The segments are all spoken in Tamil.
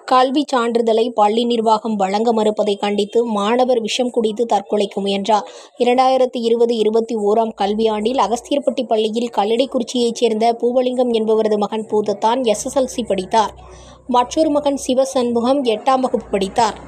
கல்வி சான்றிதழை பள்ளி நிர்வாகம் வழங்க மறுப்பதை கண்டித்து மாணவர் விஷம் குடித்து தற்கொலைக்கு முயன்றார் இரண்டாயிரத்தி இருபது இருபத்தி ஓராம் கல்வியாண்டில் அகஸ்தியர்பட்டி பள்ளியில் கல்லடைக்குறிச்சியைச் சேர்ந்த பூவலிங்கம் என்பவரது மகன் பூதத்தான் எஸ்எஸ்எல்சி படித்தார் மற்றொரு மகன் சிவசண்முகம் எட்டாம் வகுப்பு படித்தார்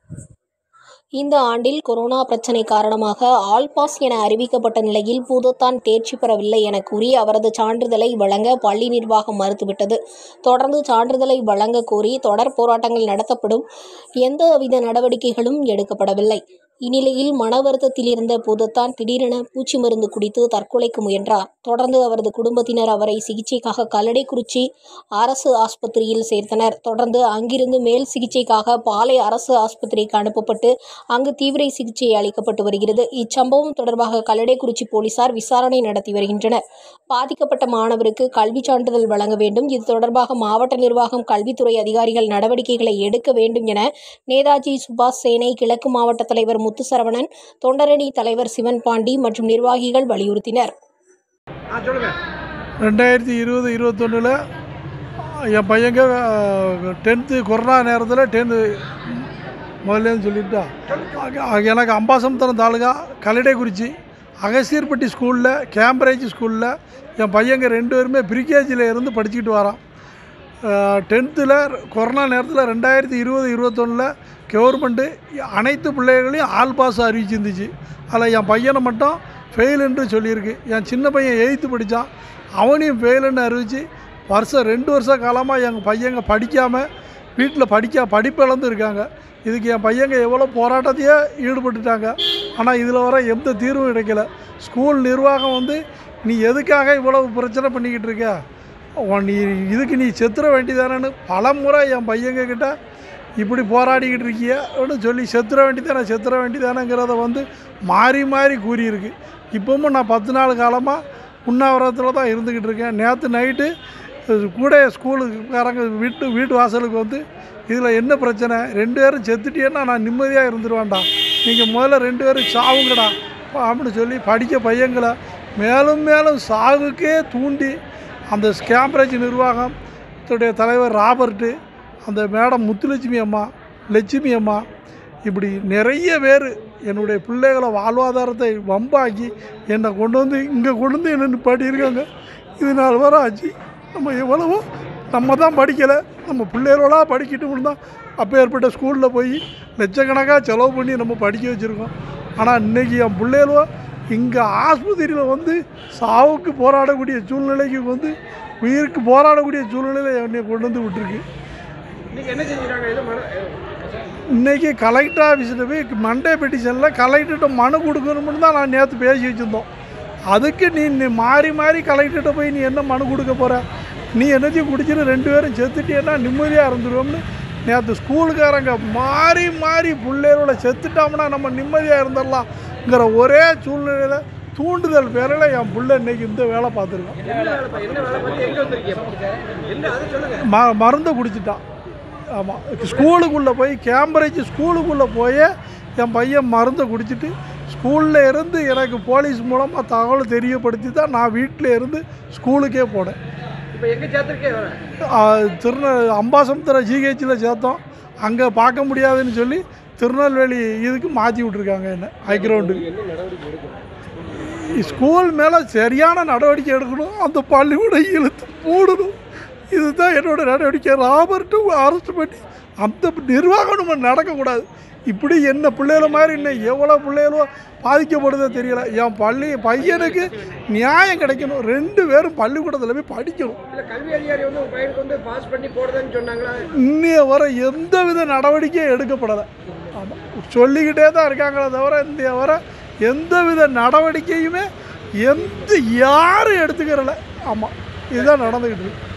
இந்த ஆண்டில் கொரோனா பிரச்சினை காரணமாக ஆல் பாஸ் என அறிவிக்கப்பட்ட நிலையில் பூதத்தான் தேர்ச்சி பெறவில்லை என கூறி அவரது சான்றிதழை வழங்க பள்ளி நிர்வாகம் மறுத்துவிட்டது தொடர்ந்து சான்றிதழை வழங்க கோரி தொடர் போராட்டங்கள் நடத்தப்படும் எந்தவித நடவடிக்கைகளும் எடுக்கப்படவில்லை இந்நிலையில் மன வருத்தத்தில் இருந்த பூதத்தான் திடீரென பூச்சி மருந்து குடித்து தற்கொலைக்கு முயன்றார் தொடர்ந்து அவரது குடும்பத்தினர் அவரை சிகிச்சைக்காக கல்லடைக்குறிச்சி அரசு ஆஸ்பத்திரியில் சேர்த்தனர் தொடர்ந்து அங்கிருந்து மேல் சிகிச்சைக்காக பாளை அரசு ஆஸ்பத்திரிக்கு அனுப்பப்பட்டு அங்கு தீவிர சிகிச்சை அளிக்கப்பட்டு வருகிறது இச்சம்பவம் தொடர்பாக கல்லடைக்குறிச்சி போலீசார் விசாரணை நடத்தி வருகின்றனர் பாதிக்கப்பட்ட மாணவருக்கு கல்வி சான்றிதழ் வழங்க வேண்டும் இது தொடர்பாக மாவட்ட நிர்வாகம் கல்வித்துறை அதிகாரிகள் நடவடிக்கைகளை எடுக்க வேண்டும் என நேதாஜி சுபாஷ் சேனை கிழக்கு மாவட்ட தலைவர் முத்துசரவணன் தொண்டரணி தலைவர் சிவன் பாண்டி மற்றும் நிர்வாகிகள் வலியுறுத்தினர் ஆ சொல்லுங்க ரெண்டாயிரத்தி இருபது இருபத்தொன்னில் என் பையங்க டென்த்து கொரோனா நேரத்தில் டென்த்து முதல்லேருந்து சொல்லிட்டா அங்க- எனக்கு அம்பாசமுத்திரம் தாலுகா கல்லடைக்குறிச்சி அகசீர்பட்டி ஸ்கூலில் கேம்பரேஜ் ஸ்கூலில் என் பையங்க ரெண்டு பேருமே ப்ரிகேஜியில் இருந்து படிச்சுக்கிட்டு வரான் டென்த்தில் கொரோனா நேரத்தில் ரெண்டாயிரத்தி இருபது இருபத்தொன்னில் கவர்மெண்ட்டு அனைத்து பிள்ளைகளையும் ஆல் பாஸ் அறிவிச்சிருந்துச்சு அதில் என் பையனை மட்டும் ஃபெயிலுன்னு சொல்லியிருக்கு என் சின்ன பையன் எயித்து படித்தான் அவனையும் ஃபெயிலுன்னு அறிவிச்சு வருஷம் ரெண்டு வருஷ காலமாக எங்கள் பையங்க படிக்காமல் வீட்டில் படிக்க படிப்பு இழந்து இருக்காங்க இதுக்கு என் பையங்க எவ்வளோ போராட்டத்தையே ஈடுபட்டுட்டாங்க ஆனால் இதில் வர எந்த தீர்வும் கிடைக்கல ஸ்கூல் நிர்வாகம் வந்து நீ எதுக்காக இவ்வளவு பிரச்சனை பண்ணிக்கிட்டு இருக்க உன் நீ இதுக்கு நீ செத்துற வேண்டியதானேன்னு பல முறை என் பையங்க கிட்ட இப்படி போராடிக்கிட்டு இருக்கிய அப்படின்னு சொல்லி செத்துற வேண்டியதானே செத்துற வேண்டியதானேங்கிறத வந்து மாறி மாறி கூறியிருக்கு இப்பவும் நான் பத்து நாள் காலமாக உண்ணாவிரதத்தில் தான் இருந்துக்கிட்டு இருக்கேன் நேற்று நைட்டு கூட ஸ்கூலுக்காரங்க வீட்டு வீட்டு வாசலுக்கு வந்து இதில் என்ன பிரச்சனை ரெண்டு பேரும் செத்துட்டியேன்னா நான் நிம்மதியாக இருந்துருவேன்டா நீங்கள் முதல்ல ரெண்டு பேரும் சாவுங்கடா அப்படின்னு சொல்லி படிக்க பையங்களை மேலும் மேலும் சாவுக்கே தூண்டி அந்த கேம்பரேஜ் நிர்வாகம் துடைய தலைவர் ராபர்ட்டு அந்த மேடம் முத்துலட்சுமி அம்மா லட்சுமி அம்மா இப்படி நிறைய பேர் என்னுடைய பிள்ளைகளை வாழ்வாதாரத்தை வம்பாக்கி என்னை கொண்டு வந்து இங்கே கொண்டு வந்து என்ன நிப்பாட்டியிருக்காங்க இது நாள் வர ஆச்சு நம்ம எவ்வளவோ நம்ம தான் படிக்கலை நம்ம பிள்ளைகளோட படிக்கட்டும் தான் அப்போ ஏற்பட்ட ஸ்கூலில் போய் லட்சக்கணக்காக செலவு பண்ணி நம்ம படிக்க வச்சுருக்கோம் ஆனால் இன்றைக்கி என் பிள்ளைகளோ இங்கே ஆஸ்பத்திரியில் வந்து சாவுக்கு போராடக்கூடிய சூழ்நிலைக்கு வந்து உயிருக்கு போராடக்கூடிய சூழ்நிலையில் என்னை கொண்டு வந்து விட்டுருக்கு நீங்க என்ன செஞ்சுருக்காங்க இது மன இன்றைக்கி கலெக்டர் ஆஃபீஸில் போய் மண்டே பெட்டிஷனில் கலெக்டர்கிட்ட மனு கொடுக்கணும்னு தான் நான் நேற்று பேசி வச்சுருந்தோம் அதுக்கு நீ நீ மாறி மாறி கலெக்டர்கிட்ட போய் நீ என்ன மனு கொடுக்க போகிற நீ என்னத்தையும் குடிச்சிட்டு ரெண்டு பேரும் செத்துட்டேன்னா நிம்மதியாக இருந்துருவோம்னு நேற்று ஸ்கூலுக்காரங்க மாறி மாறி பிள்ளைகளோட செத்துட்டோம்னா நம்ம நிம்மதியாக இருந்துடலாம்ங்கிற ஒரே சூழ்நிலையில் தூண்டுதல் பேரில் என் பிள்ளை இன்னைக்கு இந்த வேலை பார்த்துருக்கோன் என்ன வேலை பா- என்ன வேலை பார்த்து எங்க வந்திருக்கீங்க என்ன அது சொல்லுங்க ம மருந்தை குடிச்சிட்டான் ஆமாம் ஸ்கூலுக்குள்ளே போய் கேம்பரேஜ் ஸ்கூலுக்குள்ளே போய் என் பையன் மருந்தை குடிச்சிட்டு ஸ்கூலில் இருந்து எனக்கு போலீஸ் மூலமாக தகவல் தெரியப்படுத்தி தான் நான் வீட்டில் இருந்து ஸ்கூலுக்கே போனேன் இப்போ எங்க சேர்த்துருக்கே வேலை ஆ, திருநெ அம்பாசமுத்திரம் ஜிஹெச்சில் சேர்த்தோம் அங்கே பார்க்க முடியாதுன்னு சொல்லி திருநெல்வேலி இதுக்கு மாற்றி விட்ருக்காங்க என்ன ஹைக்ரவுண்டுக்கு என்ன நடவடிக்கை எடுக்கணும் ஸ்கூல் மேலே சரியான நடவடிக்கை எடுக்கணும் அந்த பள்ளிக்கூட இழுத்து மூடணும் இதுதான் என்னோட நடவடிக்கை ராபர்ட்டு அரெஸ்ட் பண்ணி அந்த நிர்வாகம் நம்ம நடக்கக்கூடாது இப்படி என்ன பிள்ளைகள மாதிரி இன்னும் எவ்வளோ பிள்ளைகளோ பாதிக்கப்படுதோ தெரியல என் பள்ளி பையனுக்கு நியாயம் கிடைக்கணும் ரெண்டு பேரும் பள்ளிக்கூடத்தில் போய் படிக்கணும் இல்ல கல்வி அதிகாரி வந்து உங்க பையனுக்கு வந்து பாஸ் பண்ணி போடுதுன்னு சொன்னாங்களா இன்னைய வர எந்த வித நடவடிக்கையும் எடுக்கப்படலை ஆமாம் சொல்லிக்கிட்டே தான் இருக்காங்களே தவிர இந்த வர எந்த வித நடவடிக்கையுமே எந்த யாரும் எடுத்துக்கிறல ஆமாம் இதுதான் நடந்துக்கிட்டு இருக்கு